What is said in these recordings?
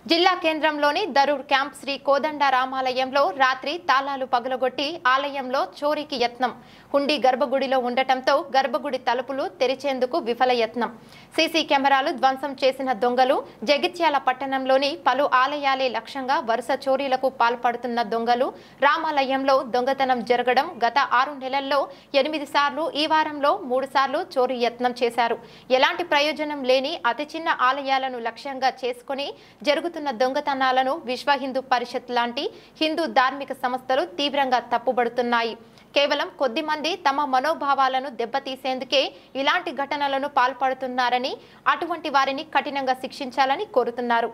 జిల్లా కేంద్రంలోని దరూర్ క్యాంప్ శ్రీ కోదండ రామాలయంలో రాత్రి తాళాలు పగలగొట్టి ఆలయంలో చోరీకి యత్నం హుండీ గర్భగుడిలో ఉండటంతో గర్భగుడి తలుపులు తెరిచేందుకు విఫల యత్నం సీసీ కెమెరాలు ధ్వంసం చేసిన దొంగలు జగిత్యాల పట్టణంలోని పలు ఆలయాలే లక్ష్యంగా వరుస చోరీలకు పాల్పడుతున్న దొంగలు రామాలయంలో దొంగతనం జరగడం గత ఆరు నెలల్లో ఎనిమిది సార్లు ఈ వారంలో మూడు సార్లు చోరీ యత్నం చేశారు ఎలాంటి ప్రయోజనం లేని అతి చిన్న ఆలయాలను లక్ష్యంగా చేసుకుని జరుగుతున్న దొంగతనాలను విశ్వ హిందూ పరిషత్ లాంటి హిందూ ధార్మిక సంస్థలు తీవ్రంగా తప్పుబడుతున్నాయి కేవలం కొద్ది మంది తమ మనోభావాలను దెబ్బతీసేందుకే ఇలాంటి ఘటనలను పాల్పడుతున్నారని అటువంటి వారిని కఠినంగా శిక్షించాలని కోరుతున్నారు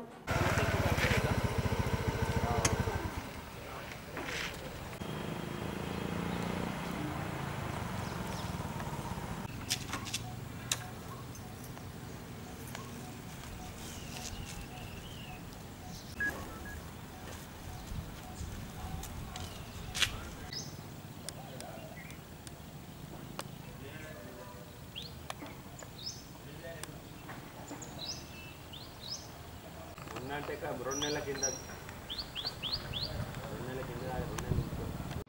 ఉన్నంటే కా- రెండు నెలల కింద రెండు నెలల కింద రెండు నెలల ఇంకో.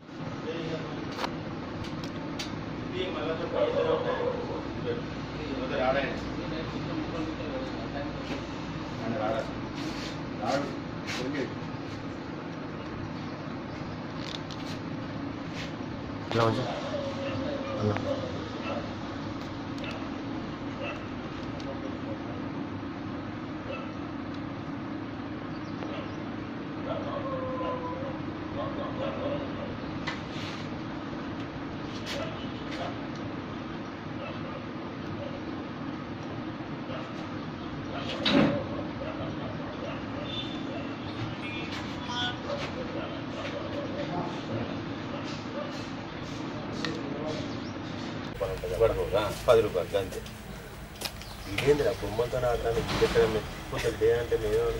పది రూపాయలు అంతే ఇదేంటి ఆ బొమ్మలతో ఆడతాను ఇది ఎక్కడ మెచ్చిపోతే లేదంటే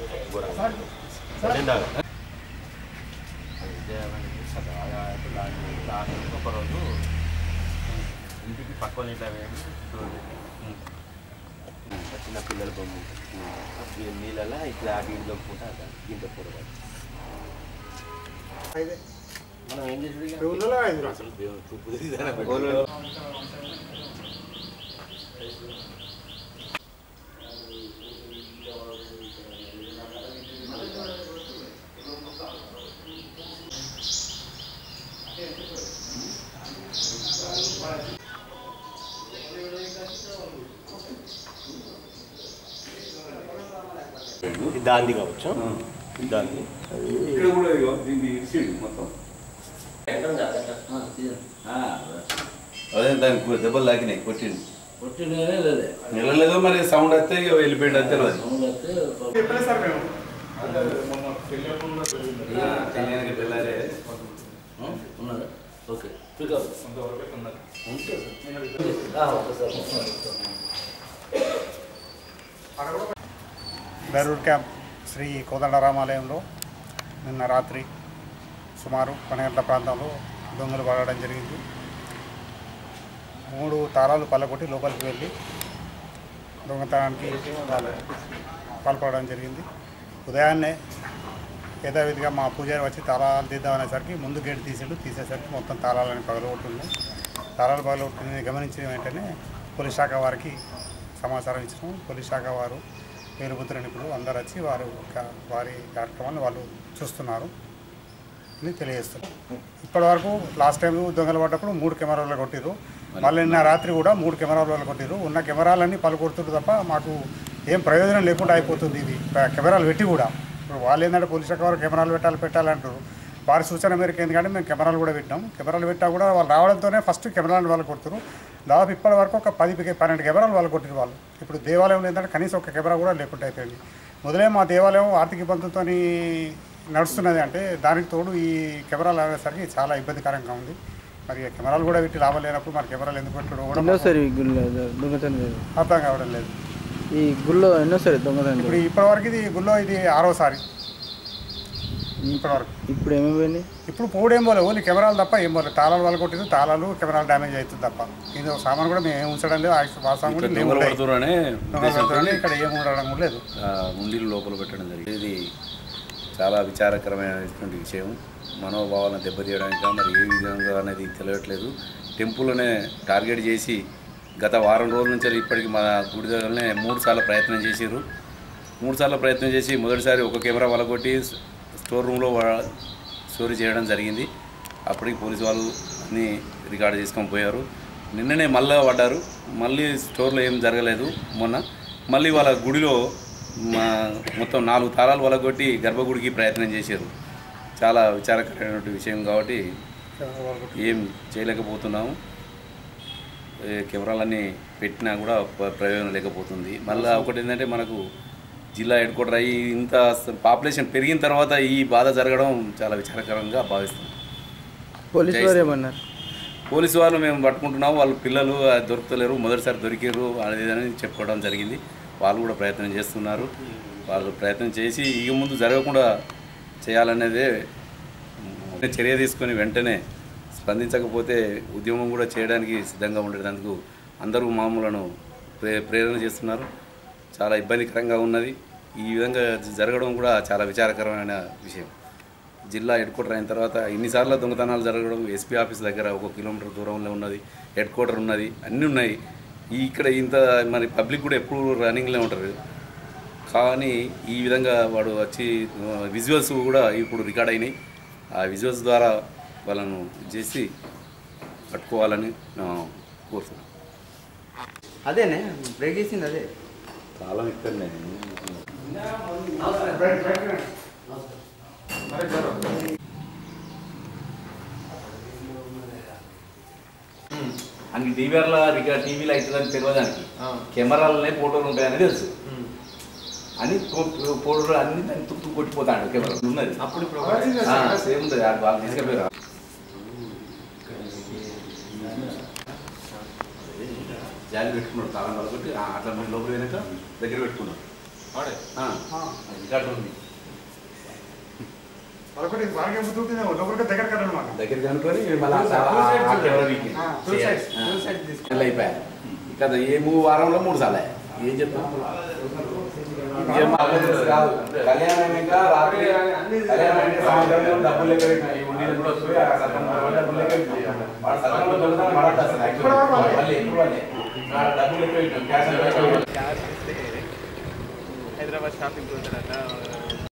నేను ఒకరోజు ఇంటికి పక్కన ఇట్లా వేయండి చిన్న పిల్లల బొమ్మ ఈ నీళ్ళలా ఇట్లా ఆడి ఇంట్లో పూట ఇంత పూట మనం ఏం చేసి అసలు దేవుడు చూపు తెలియదు దాంది కావచ్చు దాంది ఇక్కడ కూడా ఇదిగో దీన్ని ఇచ్చిండు మొత్తం అదే దానికి దెబ్బలు తాకినాయి కొట్టిండు పుట్టిననే లేదే నిలలేదో మరి సౌండ్ వస్తే ఇక వెళ్ళిపోయింది అంతే తెలియదు సౌండ్ వస్తే తెలియనికి తెల్లారే ఉన్నదా ఓకే పికప్ ఉంటే ఆ, ఒకసారి బెరూర్ క్యాంప్ శ్రీ కోదండరామాలయంలో నిన్న రాత్రి సుమారు పన్నెండు గంటల ప్రాంతంలో దొంగలు పడడం జరిగింది మూడు తాళాలు పల్లకొట్టి లోపలికి వెళ్ళి దొంగతనానికి వాళ్ళు పాల్పడడం జరిగింది ఉదయాన్నే యథావిధిగా మా పూజారి వచ్చి తాళాలు తీద్దామనేసరికి ముందు గేట్ తీసిండు తీసేసరికి మొత్తం తాళాలని పగలగొట్టింది తాళాలు పగలగొట్టింది గమనించిన వెంటనే పోలీస్ శాఖ వారికి సమాచారం ఇచ్చినాం పోలీస్ శాఖ వారు పేరుపుత్ర నిపుణులు అందరు వచ్చి వారు ఒక- వారి కార్యక్రమాన్ని వాళ్ళు చూస్తున్నారు అని తెలియజేస్తున్నారు ఇప్పటి వరకు లాస్ట్ టైం దొంగలు పడ్డప్పుడు మూడు కెమెరాలు కొట్టిరు మళ్ళీ నిన్న రాత్రి కూడా మూడు కెమెరాలు కొట్టిరు ఉన్న కెమెరాలన్నీ పలుకొడుతున్నారు తప్ప మాకు ఏం ప్రయోజనం లేకుండా అయిపోతుంది ఇది ప- కెమెరాలు పెట్టి కూడా ఇప్పుడు వాళ్ళు ఏంటంటే పోలీస్ శాఖ వారు కెమెరాలు పెట్టాలి పెట్టాలంటారు వారి సూచన మేరకు ఎందుకంటే మేము కెమెరాలు కూడా పెట్టినాం కెమెరాలు పెట్టా కూడా వాళ్ళు రావడంతోనే ఫస్ట్ కెమెరాలు వాళ్ళు కొడుతున్నారు దాదాపు ఇప్పటి వరకు ఒక పది పన్నెండు కెమెరాలు వాళ్ళు కొట్టిన వాళ్ళు ఇప్పుడు దేవాలయంలో ఏంటంటే కనీసం ఒక కెమెరా కూడా లేకుండా అయిపోయింది మొదలే మా దేవాలయం ఆర్థిక ఇబ్బందులతో నడుస్తున్నది అంటే దానికి తోడు ఈ కెమెరాలు అనేసరికి చాలా ఇబ్బందికరంగా ఉంది మరి ఈ కెమెరాలు కూడా పెట్టి లాభం లేనప్పుడు మరి కెమెరాలు ఎందుకు పెట్టడం కూడా ఎన్నోసారి ఈ గుళ్ళో దొంగతనం లేదు అర్థం కావడం లేదు ఈ గుళ్ళో ఎన్నోసారి దొంగతనం ఇప్పుడు లేదు ఇప్పటివరకు ఇది గుళ్ళో ఇది ఆరోసారి ఇప్పటివరకు ఇప్పుడు ఏమేమి పోయినాయి ఇప్పుడు పోడు ఏం పోలే ఓన్లీ కెమెరాలు తప్ప ఏం పోలేదు తాళాలు వాళ్ళు కొట్టింది తాళాలు కెమెరాలు డ్యామేజ్ అవుతుంది తప్ప ఇది ఒక సామాన్ కూడా మేము ఏం ఉంచడం లేదు ఆ వాసాం కూడా ఇట్లా లేవు దొంగలు ఉంటాయి. పడుతురనే దొంగలు ఉద్దేశంతో పడుతున్నాయి, ఇక్కడ ఏం ఉండడం కూడా లేదు ఉండీలు లోపల పెట్టడం జరిగింది ఇది చాలా విచారకరమైనటువంటి విషయం మనోభావాలను దెబ్బతీయడానికి మరి ఏ విధంగా అనేది తెలియట్లేదు టెంపుల్నే టార్గెట్ చేసి గత వారం రోజుల నుంచి ఇప్పటికి మా గుడి దగ్గరనే మూడు సార్లు ప్రయత్నం చేశారు మూడు సార్లు ప్రయత్నం చేసి మొదటిసారి ఒక కెమెరా వలగొట్టి స్టోర్ రూమ్లో వా- స్టోరీ చేయడం జరిగింది అప్పటికి పోలీసు వాళ్ళు అన్నీ రికార్డు చేసుకొని పోయారు నిన్ననే మళ్ళీ పడ్డారు మళ్ళీ స్టోర్లో ఏం జరగలేదు మొన్న మళ్ళీ వాళ్ళ గుడిలో మా మొత్తం నాలుగు తాళాలు వలగొట్టి గర్భగుడికి ప్రయత్నం చేశారు చాలా విచారకరమైన విషయం కాబట్టి ఏం చేయలేకపోతున్నాము ఏ కెమెరాలన్నీ పెట్టినా కూడా ప్ర- ప్రయోజనం లేకపోతుంది మళ్ళీ ఒకటి ఏంటంటే మనకు జిల్లా హెడ్ క్వార్టర్ అయ్యి ఇంత పాపులేషన్ పెరిగిన తర్వాత ఈ బాధ జరగడం చాలా విచారకరంగా భావిస్తుంది పోలీసు జై వారు శ్రీరామ్. ఏమన్నారు పోలీసు వాళ్ళు మేము పట్టుకుంటున్నాము వాళ్ళ పిల్లలు ఆ, దొరుకుతలేరు మొదటిసారి దొరికారు అనేది అని చెప్పుకోవడం జరిగింది వాళ్ళు కూడా ప్రయత్నం చేస్తున్నారు వాళ్ళు ప్రయత్నం చేసి ఇక ముందు జరగకుండా చేయాలనేదే ఉమ్, చర్య తీసుకొని వెంటనే స్పందించకపోతే ఉద్యమం కూడా చేయడానికి సిద్ధంగా ఉండేందుకు అందరూ మామూలను ప్రే ప్రేరణ చేస్తున్నారు చాలా ఇబ్బందికరంగా ఉన్నది ఈ విధంగా జరగడం కూడా చాలా విచారకరమైన విషయం జిల్లా హెడ్ క్వార్టర్ అయిన తర్వాత ఇన్నిసార్లు దొంగతనాలు జరగడం ఎస్పీ ఆఫీస్ దగ్గర ఒక కిలోమీటర్ దూరంలో ఉన్నది హెడ్ క్వార్టర్ ఉన్నది అన్నీ ఉన్నాయి ఈ ఇక్కడ ఇంత మరి పబ్లిక్ కూడా ఎప్పుడు రన్నింగ్లో ఉంటారు కానీ ఈ విధంగా వాడు వచ్చి విజువల్స్ కూడా ఇప్పుడు రికార్డ్ అయినాయి ఆ విజువల్స్ ద్వారా వాళ్ళను చేసి పట్టుకోవాలని ఆ, కోరుతున్నాను అదేనే బ్రేక్ చేసింది అదే చాలా ఇక్కడనే అన్ని టీవీఆర్లో రికార్డ్ టీవీలో అవుతుందని తెలియదానికి కెమెరాలనే ఫోటోలు ఉంటాయని తెలుసు అని ఫో- ఫోటోలు అన్ని దాన్ని తుక్కు కొట్టిపోతాడు కెమెరా ఉన్నది అప్పుడు సేమ్ ఉంటుంది అది వాళ్ళు తీసుకెళ్ళారు జాలి పెట్టుకున్నాడు తాళం కాబట్టి అట్లా మీరు లోపల వెనక దగ్గర పెట్టుకున్నాడు ఆ, అది రికార్డు ఉంది ఒకటి బాగా బుద్ధి లోపలికి దగ్గర కట్టండి మాకు దగ్గర కనుకొని మళ్ళీ ఆ- ఆ- ఆ కెమెరా వీకి. ఆ, two sides, ఆ. two sides తీసుకో. నెల అయిపోయాయి ఇక ఏ మూడు వారంలో మూడు సార్లే ఏం చెప్తాం ఏం మాట్లాడేది కాదు కళ్యాణం ఇంకా రాత్రి కళ్యాణం అంటే సాయంత్రం డబ్బులు లెక్క పెట్టినా. ఈ ఉండీలు కూడా వస్తాయి, ఆ సత్రం కూడా డబ్బులు లెక్క పెట్టినా. వాడు సత్రంలో దొంగతనం వాడు అసలు actually. మళ్ళీ ఎప్పుడు వాళ్ళే. ఆ డబ్బులు లెక్క పెట్టినాం, క్యాష్ లెక్క పెట్టినాం. హైదరాబాద్ షాపింగ్ పోతారట